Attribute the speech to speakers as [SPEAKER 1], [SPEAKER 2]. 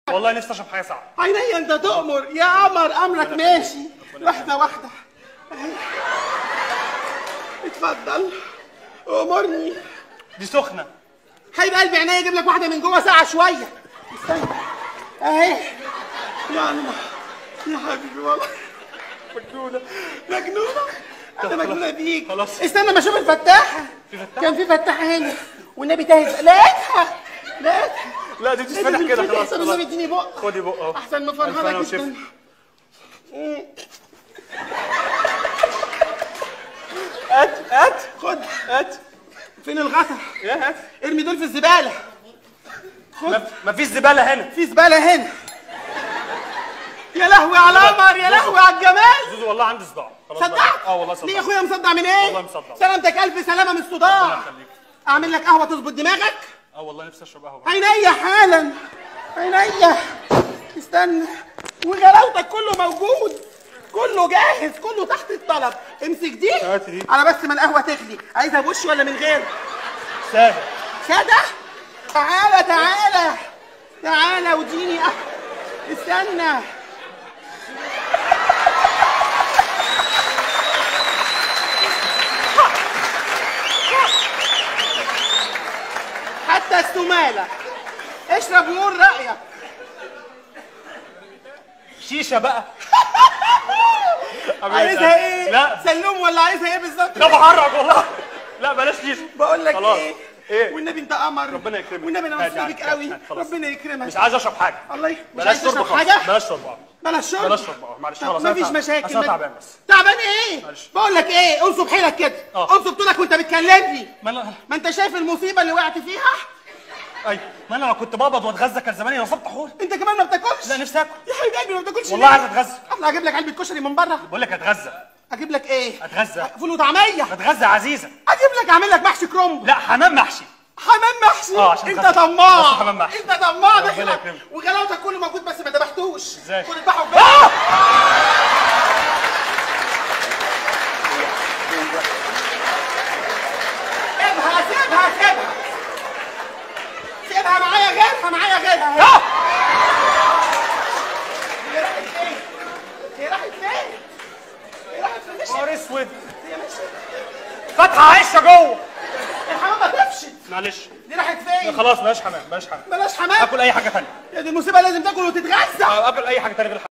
[SPEAKER 1] والله نفسي اشرب حاجه ساقعه
[SPEAKER 2] عينيا انت تؤمر يا قمر امرك ماشي واحده واحده أهي. اتفضل امرني
[SPEAKER 1] دي سخنه
[SPEAKER 2] حبيب قلبي عينيا اجيب لك واحده من جوه ساعه شويه استنى اهي يلا يا حبيبي والله مجنونه مجنونه انا مجنونه بيك
[SPEAKER 1] خلاص.
[SPEAKER 2] استنى ما اشوف الفتاحه
[SPEAKER 1] في فتاحة؟
[SPEAKER 2] كان في فتاحه هنا والنبي تاهت لقيتها لقيتها
[SPEAKER 1] لا دي بتتفتح كده خلاص
[SPEAKER 2] احسن
[SPEAKER 1] خلاص
[SPEAKER 2] النبي اديني بق
[SPEAKER 1] خدي بق اهو
[SPEAKER 2] احسن ما
[SPEAKER 1] ألف هنا
[SPEAKER 2] فرهدك
[SPEAKER 1] وشفا.
[SPEAKER 2] جدا مم.
[SPEAKER 1] هات هات
[SPEAKER 2] خد
[SPEAKER 1] هات
[SPEAKER 2] فين الغطا
[SPEAKER 1] يا هات
[SPEAKER 2] ارمي دول في الزباله
[SPEAKER 1] ما- مفيش زباله هنا
[SPEAKER 2] في زباله هنا يا لهوي على القمر يا لهوي على الجمال
[SPEAKER 1] زوزو والله عندي صداع خلاص بقى.
[SPEAKER 2] صدقت
[SPEAKER 1] اه والله
[SPEAKER 2] ليه يا
[SPEAKER 1] صدعت
[SPEAKER 2] اخويا مصدع من ايه
[SPEAKER 1] والله مصدع.
[SPEAKER 2] سلامتك الف سلامه من الصداع
[SPEAKER 1] ربنا يخليك.
[SPEAKER 2] اعمل لك قهوه تظبط دماغك
[SPEAKER 1] اه والله نفسي اشرب قهوه
[SPEAKER 2] عينيا حالا عينيا استنى وغلاوتك كله موجود كله جاهز كله تحت الطلب امسك دي
[SPEAKER 1] هات دي.
[SPEAKER 2] على بس ما القهوه تغلي عايزها بوش ولا من غير
[SPEAKER 1] سهل
[SPEAKER 2] كده تعالى تعالى تعالى وديني قهوة. استنى حتى السمالة اشرب نور رأيك
[SPEAKER 1] شيشه بقى
[SPEAKER 2] عايزها ايه؟
[SPEAKER 1] لا
[SPEAKER 2] سلوم ولا عايزها ايه بالظبط؟
[SPEAKER 1] لا بحرك والله لا بلاش شيشه
[SPEAKER 2] بقول لك
[SPEAKER 1] خلاص.
[SPEAKER 2] ايه؟
[SPEAKER 1] ايه؟
[SPEAKER 2] والنبي انت قمر
[SPEAKER 1] ربنا يكرمك
[SPEAKER 2] والنبي انا
[SPEAKER 1] هات
[SPEAKER 2] مبسوط بيك
[SPEAKER 1] يعني،
[SPEAKER 2] قوي
[SPEAKER 1] هات، خلاص.
[SPEAKER 2] ربنا يكرمك
[SPEAKER 1] مش عايز اشرب حاجه
[SPEAKER 2] الله ي- مش
[SPEAKER 1] بلاش
[SPEAKER 2] عايز
[SPEAKER 1] شرب
[SPEAKER 2] تشرب
[SPEAKER 1] خالص.
[SPEAKER 2] حاجة؟
[SPEAKER 1] بلاش شرب اه
[SPEAKER 2] بلاش شرب
[SPEAKER 1] بلاش شرب اه معلش
[SPEAKER 2] طب
[SPEAKER 1] خلاص
[SPEAKER 2] مفيش
[SPEAKER 1] أنا-
[SPEAKER 2] مشاكل
[SPEAKER 1] أصل انا تعبان بس
[SPEAKER 2] تعبان ايه؟
[SPEAKER 1] معلش.
[SPEAKER 2] بقول لك ايه انصب حيلك كده
[SPEAKER 1] اه.
[SPEAKER 2] انصب طولك وانت بتكلمني
[SPEAKER 1] ما انا
[SPEAKER 2] ما انت شايف المصيبه اللي وقعت فيها
[SPEAKER 1] ايوه ما انا لو كنت بقبض واتغذى كان زماني نصبت حور
[SPEAKER 2] انت كمان ما بتاكلش
[SPEAKER 1] لا نفسي اكل
[SPEAKER 2] يا حبيب قلبي ما بتاكلش
[SPEAKER 1] والله
[SPEAKER 2] ليه؟
[SPEAKER 1] عايز اتغذى
[SPEAKER 2] اطلع اجيب لك علبه كشري من بره
[SPEAKER 1] بقول لك اتغذى
[SPEAKER 2] اجيب لك ايه
[SPEAKER 1] اتغذى
[SPEAKER 2] فول وطعميه
[SPEAKER 1] اتغذى يا عزيزه
[SPEAKER 2] اجيب لك اعمل لك محشي كرنب
[SPEAKER 1] لا حمام محشي
[SPEAKER 2] حمام محشي
[SPEAKER 1] اه، عشان
[SPEAKER 2] انت
[SPEAKER 1] خاطر-
[SPEAKER 2] طماع
[SPEAKER 1] بس حمام محشي.
[SPEAKER 2] انت طماع
[SPEAKER 1] ربنا
[SPEAKER 2] دخلك
[SPEAKER 1] يكرمك.
[SPEAKER 2] وغلاوتك كله موجود بس ما ذبحتوش
[SPEAKER 1] ازاي؟
[SPEAKER 2] خد اذبحه بجد سيبها سيبها سيبها سيبها معايا غيرها معايا غيرها
[SPEAKER 1] اه
[SPEAKER 2] هي راحت فين؟ هي راحت فين؟ هي راحت فين؟ مشيت
[SPEAKER 1] نهار اسود
[SPEAKER 2] هي مشيت
[SPEAKER 1] فاتحه عشه جوه
[SPEAKER 2] الحمامة تفشت
[SPEAKER 1] معلش
[SPEAKER 2] دي راحت فين؟
[SPEAKER 1] خلاص بلاش حمام بلاش حمام
[SPEAKER 2] بلاش حمام
[SPEAKER 1] اكل اي حاجه ثانيه
[SPEAKER 2] يا دي المصيبة لازم تاكل وتتغذى
[SPEAKER 1] اكل اي حاجه ثانيه غير